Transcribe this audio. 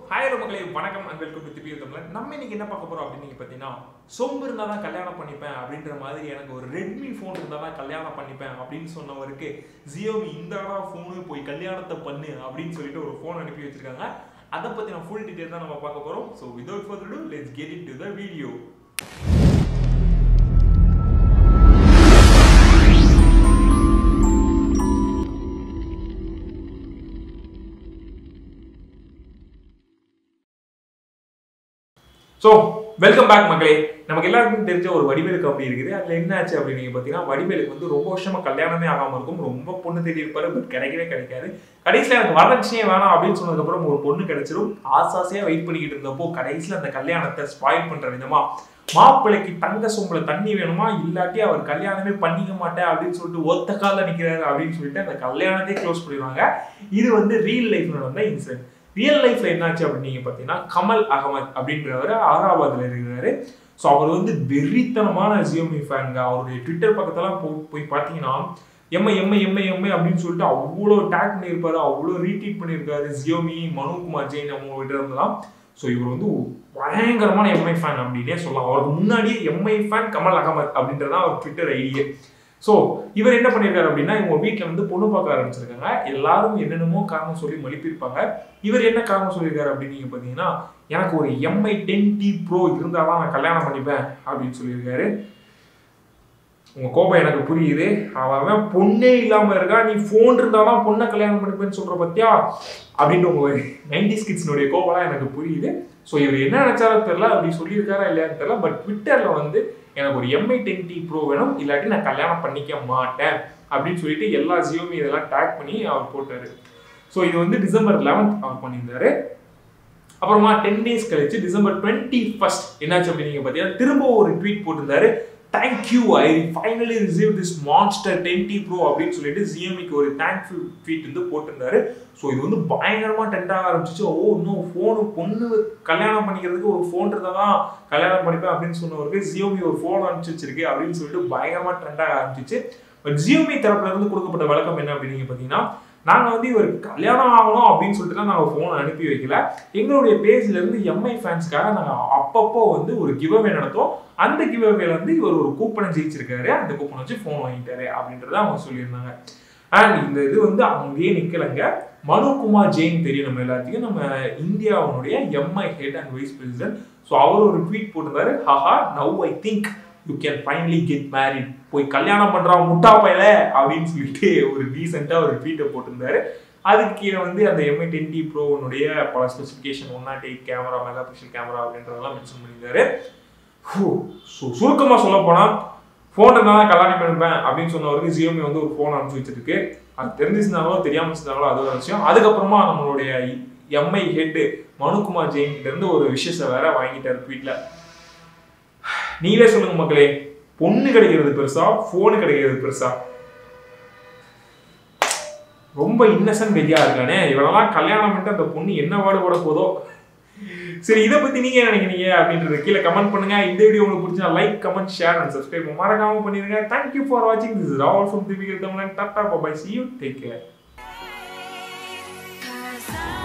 hi மக்களே வணக்கம் and welcome to திபி தமிழ் நம்ம இன்னைக்கு என்ன பார்க்க போறோம் அப்படின்னு நீங்க பார்த்தீங்கன்னா சொம்பு இருந்தால் தான் கல்யாணம் பண்ணிப்பேன் அப்படின்ற மாதிரி எனக்கு ஒரு ரெட்மி ஃபோன் இருந்தால் தான் கல்யாணம் பண்ணிப்பேன் அப்படின்னு சொன்னவருக்கு ஜியோமி இந்தாடா ஃபோனு போய் கல்யாணத்தை பண்ணு அப்படின்னு சொல்லிட்டு ஒரு ஃபோன் அனுப்பி வச்சிருக்காங்க அதை பற்றின ஃபுல் டீட்டெயில் தான் நம்ம பார்க்க போகிறோம் so without further ado let's get into the video so welcome back மக்களே நமக்கு எல்லாருக்கும் தெரிஞ்ச ஒரு வடிவேலு கம்பெனி இருக்குது அதில் என்ன ஆச்சு அப்படின்னு நீங்க பார்த்தீங்கன்னா வடிவேலுக்கு வந்து ரொம்ப வருஷமா கல்யாணமே ஆகாமல் இருக்கும் ரொம்ப பொண்ணு தேடி இருப்பாரு பட் கிடைக்கவே கிடைக்காது கடைசியில் எனக்கு வரதட்சணையே வேணாம் அப்படின்னு சொன்னதுக்கப்புறம் ஒரு பொண்ணு கிடைச்சிரும் ஆசாசையாக வெயிட் பண்ணிக்கிட்டு இருந்தப்போ கடைசியில் அந்த கல்யாணத்தை ஸ்பாயில் பண்ற விதமா மாப்பிள்ளைக்கு தங்க சொம்புல தண்ணி வேணுமா இல்லாட்டி அவர் கல்யாணமே பண்ணிக்க மாட்டேன் அப்படின்னு சொல்லிட்டு ஒத்த காலில் நிற்கிறாரு அப்படின்னு சொல்லிட்டு அந்த கல்யாணத்தையே க்ளோஸ் பண்ணிடுவாங்க இது வந்து ரியல் லைஃப்ல நடந்த இன்சிடென்ட் ரியல் லைஃப்ல என்னாச்சு அப்படின்னு நீங்க பாத்தீங்கன்னா கமல் அகமத் அப்படின்றவர் அகராபாத்ல இருக்கிறாரு ஸோ அவர் வந்து வெறித்தனமான ஜியோமி ஃபேனுங்க அவருடைய ட்விட்டர் பக்கத்தெல்லாம் போ போய் பார்த்தீங்கன்னா எம்ஐ எம்ஐ எம்ஐ எம்ஐ அப்படின்னு சொல்லிட்டு அவ்வளோ டேக் பண்ணியிருப்பாரு அவ்வளோ ரீட்வீட் பண்ணியிருக்காரு ஜியோமி மனுகுமார் ஜெயின் அவங்க கிட்ட இருந்தெல்லாம் ஸோ இவர் வந்து பயங்கரமான எம்ஐ ஃபேன் அப்படின்னே சொல்லலாம் அவருக்கு முன்னாடியே எம்ஐ ஃபேன் கமல் அகமத் அப்படின்றதான் அவர் ட்விட்டர் ஐடியே ஸோ இவர் என்ன பண்ணியிருக்காரு அப்படின்னா இவங்க வீட்டில் வந்து பொண்ணு பார்க்க ஆரம்பிச்சிருக்காங்க எல்லாரும் என்னென்னமோ காரணம் சொல்லி மலிப்பிருப்பாங்க இவர் என்ன காரணம் சொல்லியிருக்காரு அப்படின்னு நீங்க பார்த்தீங்கன்னா எனக்கு ஒரு எம்ஐ டென் டி ப்ரோ இருந்தால் தான் நான் கல்யாணம் பண்ணிப்பேன் அப்படின்னு சொல்லியிருக்காரு உங்க கோபம் எனக்கு புரியுது அவன் பொண்ணே இல்லாம இருக்கா நீ போன் இருந்தாதான் பொண்ணை கல்யாணம் பண்ணிப்பேன்னு சொல்ற பத்தியா அப்படின்னு உங்க நைன்டிஸ் கிட்ஸ்னுடைய கோபம்லாம் எனக்கு புரியுது ஸோ இவர் என்ன நினைச்சாரோ தெரியல அப்படி சொல்லியிருக்காரா இல்லையான்னு தெரியல பட் ட்விட்டர்ல வந்து எனக்கு ஒரு எம்ஐ டென் டி ப்ரோ வேணும் இல்லாட்டி நான் கல்யாணம் பண்ணிக்க மாட்டேன் அப்படின்னு சொல்லிட்டு எல்லா ஜியோமி இதெல்லாம் டேக் பண்ணி அவர் போட்டாரு ஸோ இது வந்து டிசம்பர் லெவன்த் அவர் பண்ணியிருந்தாரு அப்புறமா டென் டேஸ் கழிச்சு டிசம்பர் டுவெண்ட்டி ஃபர்ஸ்ட் என்னாச்சு அப்படின்னு பார்த்தீங்கன்னா திரும்ப ஒரு ட்வீட் போட்டிருந்தாரு thank you I finally receive this monster ten T pro அப்படின்னு சொல்லிட்டு ஜிஎம்இக்கு ஒரு தேங்க்ஃபுல் ட்வீட் வந்து போட்டிருந்தாரு ஸோ இது வந்து பயங்கரமா டென்ட் ஆக ஆரம்பிச்சிச்சு ஓ இன்னும் ஃபோனு பொண்ணு கல்யாணம் பண்ணிக்கிறதுக்கு ஒரு ஃபோன் இருந்தால் தான் கல்யாணம் பண்ணிப்பேன் அப்படின்னு சொன்னவருக்கு ஜியோமி ஒரு ஃபோன் அனுப்பிச்சு வச்சிருக்கு அப்படின்னு சொல்லிட்டு பயங்கரமா ட்ரெண்ட் ஆக ஆரம்பிச்சிச்சு பட் ஜியோமி தரப்புல இருந்து கொடுக்கப்பட்ட விளக்கம் என்ன அப்படின்னு பார்த்தீங்கன்னா நாங்கள் வந்து இவருக்கு கல்யாணம் ஆகணும் அப்படின்னு சொல்லிட்டு தான் நாங்கள் ஃபோன் அனுப்பி வைக்கல எங்களுடைய பேஜ்ல இருந்து எம்ஐ ஃபேன்ஸ்க்காக நாங்கள் அப்பப்போ வந்து ஒரு கிவ்அவே நடத்தோம் அந்த கிவ்அவேல வந்து இவர் ஒரு கூப்பனை ஜெயிச்சிருக்காரு அந்த கூப்பனை வச்சு ஃபோன் வாங்கிட்டாரு அப்படின்றத அவங்க சொல்லியிருந்தாங்க அண்ட் இந்த இது வந்து அங்கேயே நிக்கலங்க மனுகுமார் ஜெயின் தெரியும் நம்ம எல்லாத்தையும் நம்ம இந்தியாவுடைய MI head and vice president so அவர் ஒரு ட்வீட் போட்டிருந்தாரு ஹஹா now I think you can finally get married போய் கல்யாணம் பண்றான் முட்டா பையல அப்படின்னு சொல்லிட்டு ஒரு ரீசெண்டாக ஒரு ட்வீட்டை போட்டிருந்தாரு அதுக்கு கீழே வந்து அந்த எம்ஐ டென் டி ப்ரோனுடைய பல specification one nought eight camera mega pixel camera அப்படின்றதெல்லாம் மென்ஷன் பண்ணியிருந்தாரு ஸோ சுருக்கமாக சொல்ல போனால் ஃபோன் இருந்தால் கல்யாணம் பண்ணிப்பேன் அப்படின்னு சொன்னவருக்கு ஜியோமி வந்து ஒரு ஃபோன் அனுப்பிச்சு வச்சிருக்கு அது தெரிஞ்சிருந்தாங்களோ தெரியாமல் இருந்தாங்களோ அது ஒரு விஷயம் அதுக்கப்புறமா நம்மளுடைய எம்ஐ ஹெட் மனுகுமார் ஜெயின் கிட்ட இருந்து ஒரு விஷயத்தை வேற வாங்கிட்டாரு ட்வீட்ல நீங்களே சொல்லுங்க மக்களே பொண்ணு கிடைக்கிறது பெருசா போனு கிடைக்கிறது பெருசா ரொம்ப இன்னசென்ட் வெதியா இருக்கானே இவரெல்லாம் கல்யாணம் பண்ணிட்டு அந்த பொண்ணு என்ன பாடுபட போதோ சரி இதை பத்தி நீங்க என்ன நினைக்கிறீங்க அப்படின்றது கீழே கமெண்ட் பண்ணுங்க இந்த வீடியோ உங்களுக்கு பிடிச்சா like comment share and subscribe மறக்காம பண்ணிருங்க தேங்க்யூ ஃபார் வாட்சிங் திஸ் இஸ் ராவல் ஃப்ரம் திவிகர் தமிழன் tata bye see you take care Cause I